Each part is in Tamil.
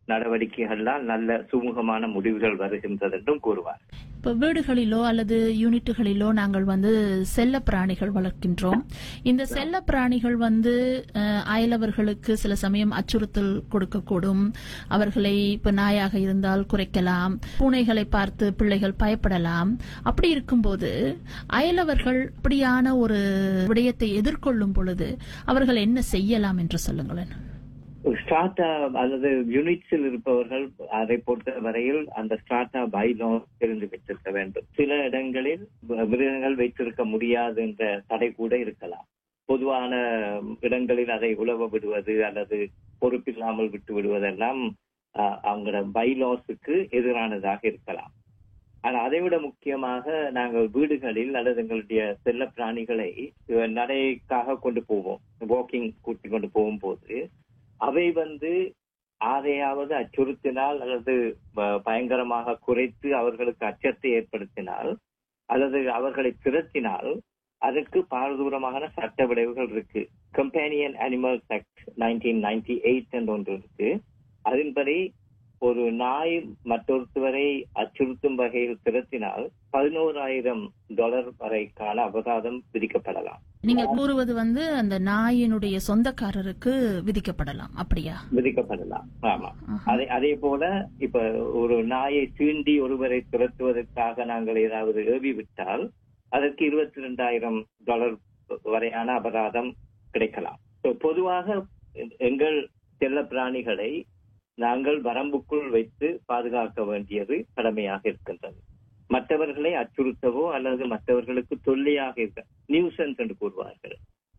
நடவடிக்கைகளால் நல்ல சுமூகமான முடிவுகள் வருகின்றது என்றும் கூறுவார் இப்ப வீடுகளிலோ அல்லது யூனிட்டுகளிலோ நாங்கள் வந்து செல்ல பிராணிகள் வளர்க்கின்றோம் இந்த செல்ல பிராணிகள் வந்து அஹ், அயலவர்களுக்கு சில சமயம் அச்சுறுத்தல் கொடுக்கக்கூடும் அவர்களை இப்ப நாயாக இருந்தால் குறைக்கலாம் பூனைகளை பார்த்து பிள்ளைகள் பயப்படலாம் அப்படி இருக்கும்போது அயலவர்கள் இப்படியான ஒரு விடயத்தை எதிர்கொள்ளும் பொழுது அவர்கள் என்ன செய்யலாம் என்று சொல்லுங்களேன் ஸ்டார்டா அல்லது யூனிட்ஸில் இருப்பவர்கள் அதை பொறுத்த வரையில் அந்த ஸ்டார்டா பைலோ தெரிந்து வைத்திருக்க வேண்டும் சில இடங்களில் மிருகங்கள் வைத்திருக்க முடியாது என்ற தடை கூட இருக்கலாம் பொதுவான இடங்களில் அதை உழவ விடுவது அல்லது பொறுப்பில்லாமல் விட்டு விடுவதெல்லாம் அஹ், அவங்களோட பைலாஸுக்கு எதிரானதாக இருக்கலாம் ஆனா அதை விட முக்கியமாக நாங்கள் வீடுகளில் அல்லது எங்களுடைய செல்ல பிராணிகளை அஹ், நடைக்காக கொண்டு போவோம் வாக்கிங் கூட்டி கொண்டு போகும்போது அவை வந்து ஆரையாவது அச்சுறுத்தினால் அல்லது ப- பயங்கரமாக குறைத்து அவர்களுக்கு அச்சத்தை ஏற்படுத்தினால் அல்லது அவர்களை திரட்டினால் அதற்கு பாரதூரமான சட்ட விளைவுகள் இருக்கு companion animals act nineteen ninety eight என்று ஒன்று இருக்கு அதன்படி ஒரு நாய் மற்றொருத்தவரை அச்சுறுத்தும் வகையில் திரட்டினால் பதினோராயிரம் டாலர் வரைக்கான அபராதம் விதிக்கப்படலாம் நீங்க கூறுவது வந்து அந்த நாயினுடைய சொந்தக்காரருக்கு விதிக்கப்படலாம் அப்படியா விதிக்கப்படலாம் ஆமா ஆஹா. அதே அதே போல இப்ப ஒரு நாயை தீண்டி ஒருவரை துரத்துவதற்காக நாங்கள் ஏதாவது ஏவி விட்டால் அதற்கு இருபத்தி ரெண்டாயிரம் டாலர் வரையான அபராதம் கிடைக்கலாம் So, பொதுவாக எங்கள் செல்ல பிராணிகளை நாங்கள் வரம்புக்குள் வைத்து பாதுகாக்க வேண்டியது கடமையாக இருக்கின்றது மற்றவர்களை அச்சுறுத்தவோ அல்லது மற்றவர்களுக்கு தொல்லையாக இருக்க நியூசன்ஸ் என்று கூறுவார்கள்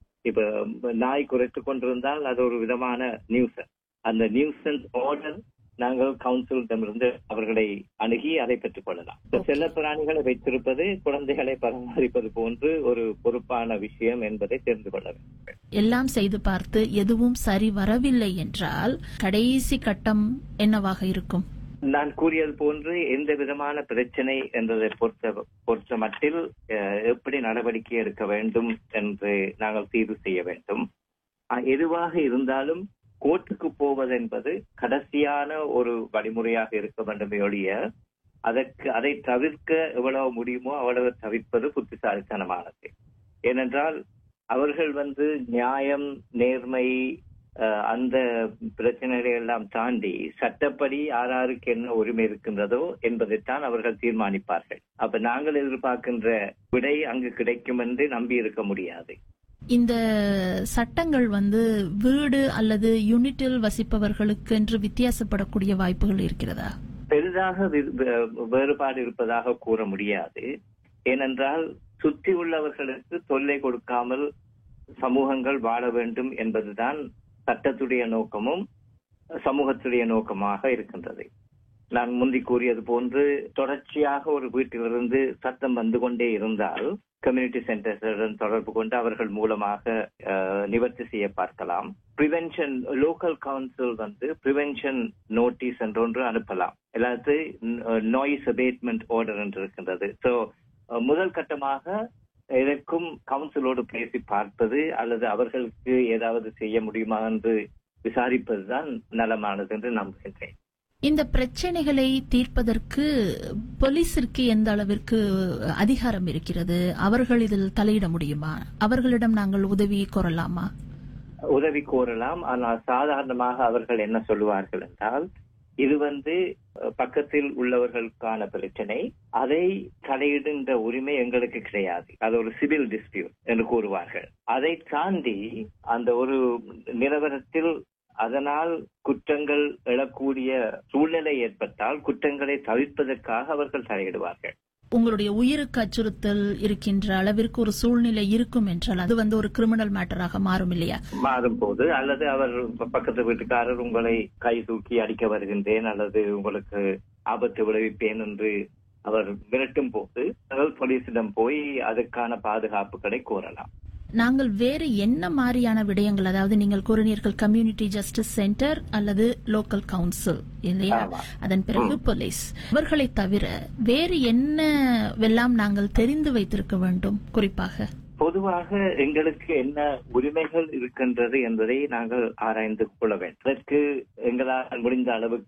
இப்ப நாய் குறைத்துக் கொண்டிருந்தால் அது ஒரு விதமான நியூசன் அந்த நியூசன்ஸ் ஆர்டர் நாங்கள் கவுன்சிலிடமிருந்து அவர்களை அணுகி அதை பெற்றுக் கொள்ளலாம் இப்ப செல்ல பிராணிகளை வைத்திருப்பது குழந்தைகளை பராமரிப்பது போன்று ஒரு பொறுப்பான விஷயம் என்பதை தெரிந்து கொள்ள வேண்டும் எல்லாம் செய்து பார்த்து எதுவும் சரி வரவில்லை என்றால் கடைசி கட்டம் என்னவாக இருக்கும் நான் கூறியது போன்று எந்த விதமான பிரச்சனை என்பதை பொறுத்த பொறுத்த மட்டில் அஹ், எப்படி நடவடிக்கை எடுக்க வேண்டும் என்று நாங்கள் தீர்வு செய்ய வேண்டும் அஹ், எதுவாக இருந்தாலும் கோர்ட்டுக்கு போவது என்பது கடைசியான ஒரு வழிமுறையாக இருக்க வேண்டுமே ஒழிய அதற்கு அதை தவிர்க்க எவ்வளவு முடியுமோ அவ்வளவு தவிர்ப்பது புத்திசாலித்தனமானது ஏனென்றால் அவர்கள் வந்து நியாயம் நேர்மை அஹ், அந்த பிரச்சனைகளை எல்லாம் தாண்டி சட்டப்படி யாராருக்கு என்ன உரிமை இருக்கின்றதோ என்பதைத்தான் அவர்கள் தீர்மானிப்பார்கள் அப்ப நாங்கள் எதிர்பார்க்கின்ற விடை அங்கு கிடைக்கும் என்று நம்பி இருக்க முடியாது இந்த சட்டங்கள் வந்து வீடு அல்லது யூனிட்டில் வசிப்பவர்களுக்கு என்று வித்தியாசப்படக்கூடிய வாய்ப்புகள் இருக்கிறதா பெரிதாக வி- வே- வேறுபாடு இருப்பதாக கூற முடியாது ஏனென்றால் சுற்றி உள்ளவர்களுக்கு தொல்லை கொடுக்காமல் சமூகங்கள் வாழ வேண்டும் என்பதுதான் சட்டத்துடைய நோக்கமும் சமூகத்துடைய நோக்கமாக இருக்கின்றது நான் முந்தி கூறியது போன்று தொடர்ச்சியாக ஒரு வீட்டிலிருந்து சத்தம் வந்து கொண்டே இருந்தால் கம்யூனிட்டி சென்டர்ஸுடன் தொடர்பு கொண்டு அவர்கள் மூலமாக அஹ், நிவர்த்தி செய்ய பார்க்கலாம் பிரிவென்ஷன் லோக்கல் கவுன்சில் வந்து பிரிவென்ஷன் நோட்டீஸ் என்று ஒன்று அனுப்பலாம் எல்லாத்தையும் நாய்ஸ் அபேட்மெண்ட் ஆர்டர் என்று இருக்கின்றது ஸோ முதல் கட்டமாக இதற்கும் கவுன்சிலோடு பேசி பார்ப்பது அல்லது அவர்களுக்கு ஏதாவது செய்ய முடியுமா என்று விசாரிப்பதுதான் நலமானது என்று நம்புகின்றேன் இந்த பிரச்சனைகளை தீர்ப்பதற்கு போலீசிற்கு எந்த அளவிற்கு அதிகாரம் இருக்கிறது அவர்கள் இதில் தலையிட முடியுமா அவர்களிடம் நாங்கள் உதவி கோரலாமா உதவி கோரலாம் ஆனால் சாதாரணமாக அவர்கள் என்ன சொல்லுவார்கள் என்றால் இது வந்து அஹ், பக்கத்தில் உள்ளவர்களுக்கான பிரச்சனை அதை தலையிடுகின்ற உரிமை எங்களுக்கு கிடையாது அது ஒரு சிவில் டிஸ்பியூட் என்று கூறுவார்கள் அதை தாண்டி அந்த ஒரு நிலவரத்தில் அதனால் குற்றங்கள் எழக்கூடிய சூழ்நிலை ஏற்பட்டால் குற்றங்களை தவிர்ப்பதற்காக அவர்கள் தலையிடுவார்கள் உங்களுடைய உயிருக்கு அச்சுறுத்தல் இருக்கின்ற அளவிற்கு ஒரு சூழ்நிலை இருக்கும் என்றால் அது வந்து ஒரு கிரிமினல் மேட்டராக மாறும் இல்லையா மாறும் போது அல்லது அவர் ப- பக்கத்து வீட்டுக்காரர் உங்களை கை தூக்கி அடிக்க வருகின்றேன் அல்லது உங்களுக்கு ஆபத்து விளைவிப்பேன் என்று அவர் மிரட்டும் போது நாங்கள் போலீசிடம் போய் அதுக்கான பாதுகாப்புகளை கோரலாம் நாங்கள் வேறு என்ன மாதிரியான விடயங்கள் அதாவது நீங்கள் கூறினீர்கள் கம்யூனிட்டி ஜஸ்டிஸ் சென்டர் அல்லது லோக்கல் கவுன்சில் இல்லையா ஆமா. அதன் பிறகு போலீஸ் இவர்களை தவிர வேறு என்னவெல்லாம் நாங்கள் தெரிந்து வைத்திருக்க வேண்டும் குறிப்பாக பொதுவாக எங்களுக்கு என்ன உரிமைகள் இருக்கின்றது என்பதை நாங்கள் ஆராய்ந்து கொள்ள வேண்டும் அதற்கு எங்களால் முடிந்த அளவுக்கு